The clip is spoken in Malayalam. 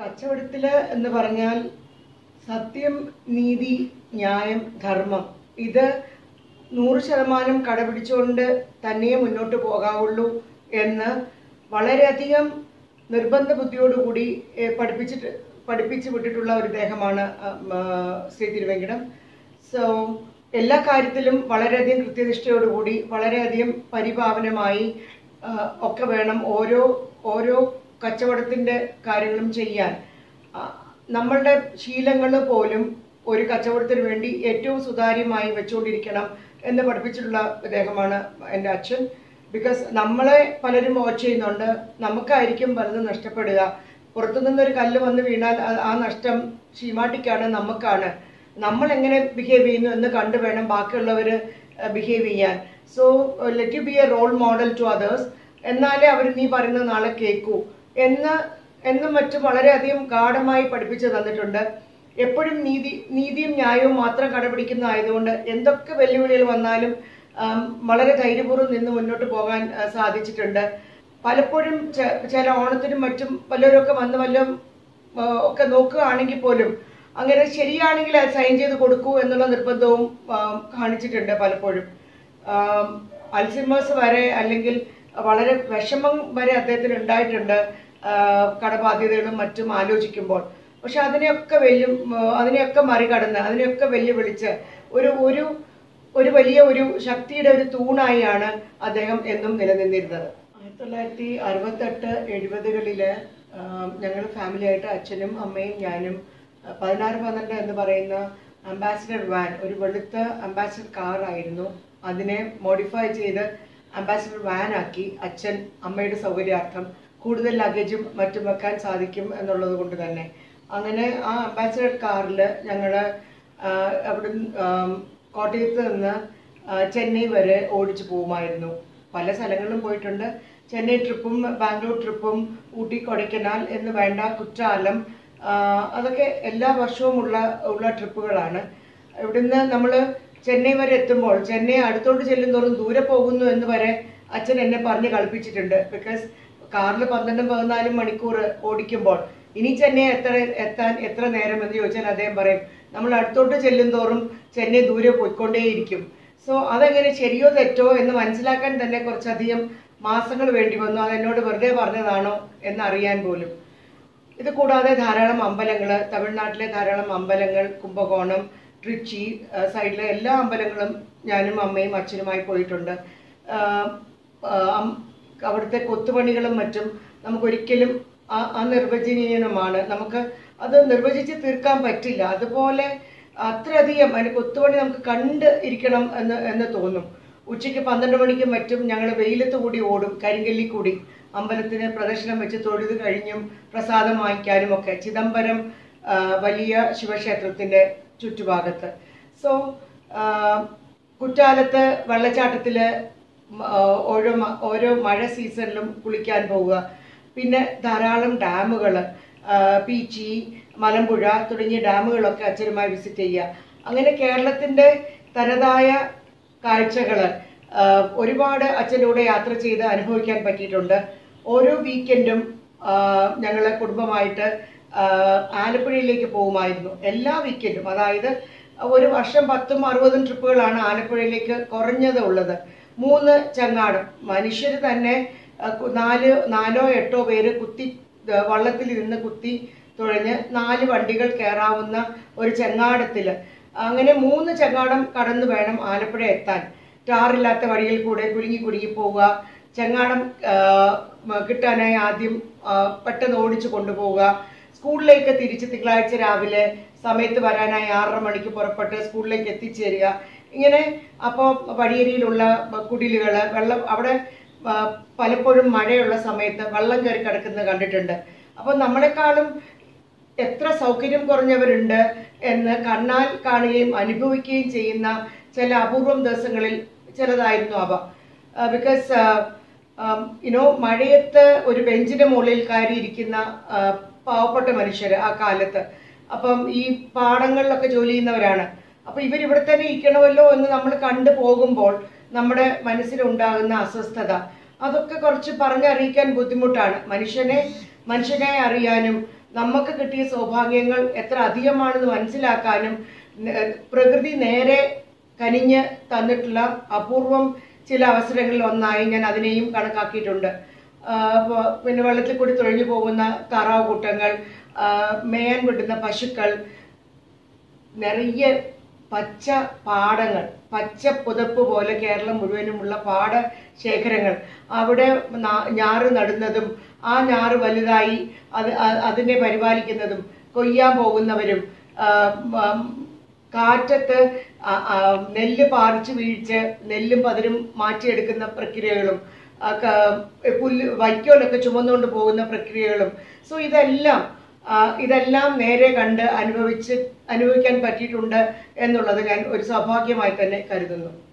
കച്ചവടത്തില് എന്ന് പറഞ്ഞാൽ സത്യം നീതി ന്യായം ധർമ്മം ഇത് നൂറ് ശതമാനം കടപിടിച്ചുകൊണ്ട് തന്നെ മുന്നോട്ട് പോകാവുള്ളൂ എന്ന് വളരെയധികം നിർബന്ധ ബുദ്ധിയോടുകൂടി ഏഹ്, പഠിപ്പിച്ചിട്ട് പഠിപ്പിച്ചു വിട്ടിട്ടുള്ള ഒരു ദേഹമാണ് ശ്രീ തിരുവെങ്കിടം സോ എല്ലാ കാര്യത്തിലും വളരെയധികം കൃത്യനിഷ്ഠയോടുകൂടി വളരെയധികം പരിപാവനമായി ആ, ഒക്കെ വേണം ഓരോ ഓരോ കച്ചവടത്തിന്റെ കാര്യങ്ങളും ചെയ്യാൻ ആ, നമ്മളുടെ ശീലങ്ങൾ പോലും ഒരു കച്ചവടത്തിന് വേണ്ടി ഏറ്റവും സുതാര്യമായി വെച്ചുകൊണ്ടിരിക്കണം എന്ന് പഠിപ്പിച്ചിട്ടുള്ള അദ്ദേഹമാണ് എൻ്റെ അച്ഛൻ ബിക്കോസ് നമ്മളെ പലരും വാച്ച് ചെയ്യുന്നുണ്ട് നമുക്കായിരിക്കും പലതും നഷ്ടപ്പെടുക പുറത്തുനിന്നൊരു കല്ല് വന്ന് വീണാൽ ആ- ആ നഷ്ടം ഷീമാട്ടിക്കാണ് നമുക്കാണ് നമ്മൾ എങ്ങനെ ബിഹേവ് ചെയ്യുന്നു എന്ന് കണ്ടു വേണം ബാക്കിയുള്ളവർ ബിഹേവ് ചെയ്യാൻ so let you be a role model to others എന്നാലേ അവർ നീ പറയുന്നത് നാളെ കേൾക്കൂ എന്ന് എന്നും മറ്റും വളരെയധികം ഗാഠമായി പഠിപ്പിച്ചു തന്നിട്ടുണ്ട് എപ്പോഴും നീതി നീതിയും ന്യായവും മാത്രം കടപിടിക്കുന്നതായതുകൊണ്ട് എന്തൊക്കെ വെല്ലുവിളികൾ വന്നാലും ആം, വളരെ ധൈര്യപൂർവ്വം നിന്ന് മുന്നോട്ട് പോകാൻ ആ, സാധിച്ചിട്ടുണ്ട് പലപ്പോഴും ചെ- ചില ഓണത്തിനും മറ്റും പലരൊക്കെ വന്ന് വല്ലതും ആ, ഒക്കെ നോക്കുകയാണെങ്കിൽ പോലും അങ്ങനെ ശരിയാണെങ്കിൽ അത് സൈൻ ചെയ്ത് കൊടുക്കൂ എന്നുള്ള നിർബന്ധവും ആ, കാണിച്ചിട്ടുണ്ട് പലപ്പോഴും ആം, അൽസിമേഴ്സ് വരെ അല്ലെങ്കിൽ വളരെ വിഷമം വരെ അദ്ദേഹത്തിന് ഉണ്ടായിട്ടുണ്ട് ആ, കടബാധ്യതകളും മറ്റും ആലോചിക്കുമ്പോൾ പക്ഷെ അതിനെയൊക്കെ വെല്ലു അതിനെയൊക്കെ മറികടന്ന് അതിനെയൊക്കെ വെല്ലുവിളിച്ച് ഒരു ഒരു ഒരു വലിയ ഒരു ശക്തിയുടെ ഒരു തൂണായാണ് അദ്ദേഹം എന്നും നിലനിന്നിരുന്നത് ആയിരത്തി തൊള്ളായിരത്തി അറുപത്തെട്ട് എഴുപതുകളില് ഞങ്ങൾ ഫാമിലിയായിട്ട് അച്ഛനും അമ്മയും ഞാനും ആ, പതിനാറ് പന്ത്രണ്ട് എന്ന് പറയുന്ന അംബാസിഡർ വാൻ ഒരു വെളുത്ത അംബാസിഡർ കാർ ആയിരുന്നു അതിനെ മോഡിഫൈ ചെയ്ത് അംബാസിഡർ വാൻ ആക്കി അച്ഛൻ അമ്മയുടെ സൗകര്യാർത്ഥം കൂടുതൽ ലഗേജും മറ്റും വെക്കാൻ സാധിക്കും എന്നുള്ളത് കൊണ്ട് തന്നെ അങ്ങനെ ആ അംബാസിഡർ കാറിൽ ഞങ്ങൾ അവിടെ കോട്ടയത്ത് നിന്ന് ആ, ചെന്നൈ വരെ ഓടിച്ചു പോകുമായിരുന്നു പല സ്ഥലങ്ങളിലും പോയിട്ടുണ്ട് ചെന്നൈ ട്രിപ്പും ബാംഗ്ലൂർ ട്രിപ്പും ഊട്ടി കൊടൈക്കനാൽ എന്ന് വേണ്ട കുറ്റാലം ആ, അതൊക്കെ എല്ലാ വർഷവും ഉള്ള ഉള്ള ട്രിപ്പുകളാണ് ഇവിടുന്ന് നമ്മൾ ചെന്നൈ വരെ എത്തുമ്പോൾ ചെന്നൈ അടുത്തോട്ട് ചെല്ലുന്തോറും ദൂരെ പോകുന്നു എന്ന് വരെ അച്ഛൻ എന്നെ പറഞ്ഞ് കളിപ്പിച്ചിട്ടുണ്ട് ബിക്കോസ് കാറിൽ പന്ത്രണ്ടും പതിനാലും മണിക്കൂർ ഓടിക്കുമ്പോൾ ഇനി ചെന്നൈ എത്ര എത്താൻ എത്ര നേരം എന്ന് ചോദിച്ചാൽ അദ്ദേഹം പറയും നമ്മൾ അടുത്തോട്ട് ചെല്ലുന്തോറും ചെന്നൈ ദൂരെ പോയിക്കൊണ്ടേയിരിക്കും സോ അതെങ്ങനെ ശരിയോ തെറ്റോ എന്ന് മനസ്സിലാക്കാൻ തന്നെ കുറച്ചധികം മാസങ്ങൾ വേണ്ടി വന്നു അത് എന്നോട് വെറുതെ പറഞ്ഞതാണോ എന്നറിയാൻ പോലും ഇത് കൂടാതെ ധാരാളം അമ്പലങ്ങൾ തമിഴ്നാട്ടിലെ ധാരാളം അമ്പലങ്ങൾ കുംഭകോണം ട്രിച്ചി ആ, സൈഡിലെ എല്ലാ അമ്പലങ്ങളും ഞാനും അമ്മയും അച്ഛനുമായി പോയിട്ടുണ്ട് ആ, ആ, അം- അവിടുത്തെ കൊത്തുപണികളും മറ്റും നമുക്കൊരിക്കലും ആ- അനിർവചനീയമാണ് നമുക്ക് അത് നിർവചിച്ച് തീർക്കാൻ പറ്റില്ല അതുപോലെ അത്രയധികം അതിന് കൊത്തുപണി നമുക്ക് കണ്ട് ഇരിക്കണം എന്ന് എന്ന് തോന്നും ഉച്ചയ്ക്ക് പന്ത്രണ്ട് മണിക്കും മറ്റും ഞങ്ങൾ വെയിലത്ത് കൂടി ഓടും കരിങ്കല്ലി കൂടി അമ്പലത്തിന് പ്രദക്ഷിണം വെച്ച് തൊഴുത് കഴിഞ്ഞും പ്രസാദം വാങ്ങിക്കാനും ഒക്കെ ചിദംബരം ആ, വലിയ ശിവക്ഷേത്രത്തിന്റെ ചുറ്റുഭാഗത്ത് സോ കുറ്റാലത്ത് വെള്ളച്ചാട്ടത്തില് മ- ആ, ഓരോ മ- ഓരോ മഴ സീസണിലും കുളിക്കാൻ പോവുക പിന്നെ ധാരാളം ഡാമുകൾ പീച്ചി മലമ്പുഴ തുടങ്ങിയ ഡാമുകളൊക്കെ അച്ഛനുമായി വിസിറ്റ് ചെയ്യുക അങ്ങനെ കേരളത്തിന്റെ തനതായ കാഴ്ചകൾ ഒരുപാട് അച്ഛൻ്റെ കൂടെ യാത്ര ചെയ്ത് അനുഭവിക്കാൻ പറ്റിയിട്ടുണ്ട് ഓരോ വീക്കെൻഡും ഞങ്ങൾ കുടുംബമായിട്ട് ആ, ആലപ്പുഴയിലേക്ക് പോകുമായിരുന്നു എല്ലാ വീക്കെൻഡും അതായത് ഒരു വർഷം പത്തും അറുപതും ട്രിപ്പുകളാണ് ആലപ്പുഴയിലേക്ക് കുറഞ്ഞത് ഉള്ളത് മൂന്ന് ചങ്ങാടം മനുഷ്യർ തന്നെ ആ, കു- നാല് നാലോ എട്ടോ പേര് കുത്തി ആ, വള്ളത്തിൽ ഇരുന്ന് കുത്തി തുഴഞ്ഞ് നാല് വണ്ടികൾ കയറാവുന്ന ഒരു ചെങ്ങാടത്തില് അങ്ങനെ മൂന്ന് ചെങ്ങാടം കടന്നു വേണം ആലപ്പുഴ എത്താൻ ടാറില്ലാത്ത വഴിയിൽ കൂടെ കുലുങ്ങി കുലുങ്ങി പോവുക ചെങ്ങാടം ആ, മ- കിട്ടാനായി ആദ്യം ആ, പെട്ടെന്ന് ഓടിച്ചു കൊണ്ടുപോവുക സ്കൂളിലേക്ക് തിരിച്ച് തിങ്കളാഴ്ച രാവിലെ സമയത്ത് വരാനായി ആറര മണിക്ക് പുറപ്പെട്ട് സ്കൂളിലേക്ക് എത്തിച്ചേരുക ഇങ്ങനെ അപ്പോൾ വഴിയരിയിലുള്ള കുടിലുകൾ വെള്ളം അവിടെ ആ, പലപ്പോഴും മഴയുള്ള സമയത്ത് വെള്ളം കയറി കിടക്കുന്നത് കണ്ടിട്ടുണ്ട് അപ്പോൾ നമ്മളെക്കാളും എത്ര സൗകര്യം കുറഞ്ഞവരുണ്ട് എന്ന് കണ്ണാൽ കാണുകയും അനുഭവിക്കുകയും ചെയ്യുന്ന ചില അപൂർവം ദിവസങ്ങളിൽ ചിലതായിരുന്നു അവ ബിക്കോസ് യുനോ മഴയത്ത് ഒരു ബെഞ്ചിന്റെ മുകളിൽ കയറിയിരിക്കുന്ന ആ, പാവപ്പെട്ട മനുഷ്യർ ആ കാലത്ത് അപ്പം ഈ പാടങ്ങളിലൊക്കെ ജോലി ചെയ്യുന്നവരാണ് അപ്പൊ ഇവർ ഇവിടെ തന്നെ ഇരിക്കണമല്ലോ എന്ന് നമ്മൾ കണ്ടു പോകുമ്പോൾ നമ്മുടെ മനസ്സിലുണ്ടാകുന്ന അസ്വസ്ഥത അതൊക്കെ കുറച്ച് പറഞ്ഞറിയിക്കാൻ ബുദ്ധിമുട്ടാണ് മനുഷ്യനെ മനുഷ്യനെ അറിയാനും നമുക്ക് കിട്ടിയ സൗഭാഗ്യങ്ങൾ എത്ര അധികമാണെന്ന് മനസ്സിലാക്കാനും ന- പ്രകൃതി നേരെ കനിഞ്ഞ് തന്നിട്ടുള്ള അപൂർവം ചില അവസരങ്ങളിൽ ഒന്നായി ഞാൻ അതിനെയും കണക്കാക്കിയിട്ടുണ്ട് ആ, പ- പിന്നെ വെള്ളത്തിൽ കൂടി തുഴഞ്ഞു പോകുന്ന താറാവ് കൂട്ടങ്ങൾ ആ, മേയാൻ വിടുന്ന പശുക്കൾ നിറയെ പച്ച പാടങ്ങൾ പച്ച പുതപ്പ് പോലെ കേരളം മുഴുവനുമുള്ള പാട ശേഖരങ്ങൾ അവിടെ നാ- ഞാറ് നടുന്നതും ആ ഞാറ് വലുതായി അത് അ- അതിനെ പരിപാലിക്കുന്നതും കൊയ്യാൻ പോകുന്നവരും ആ, മ- കാറ്റത്ത് ആ- ആ നെല്ല് പാറിച്ച് വീഴ്ച് നെല്ലും പതിരും മാറ്റിയെടുക്കുന്ന പ്രക്രിയകളും ആ ക- പുല്ല് വൈക്കോലൊക്കെ ചുമന്നുകൊണ്ട് പോകുന്ന പ്രക്രിയകളും സോ ഇതെല്ലാം ആ, ഇതെല്ലാം നേരെ കണ്ട് അനുഭവിച്ച് അനുഭവിക്കാൻ പറ്റിയിട്ടുണ്ട് എന്നുള്ളത് ഞാൻ ഒരു സൗഭാഗ്യമായി തന്നെ കരുതുന്നു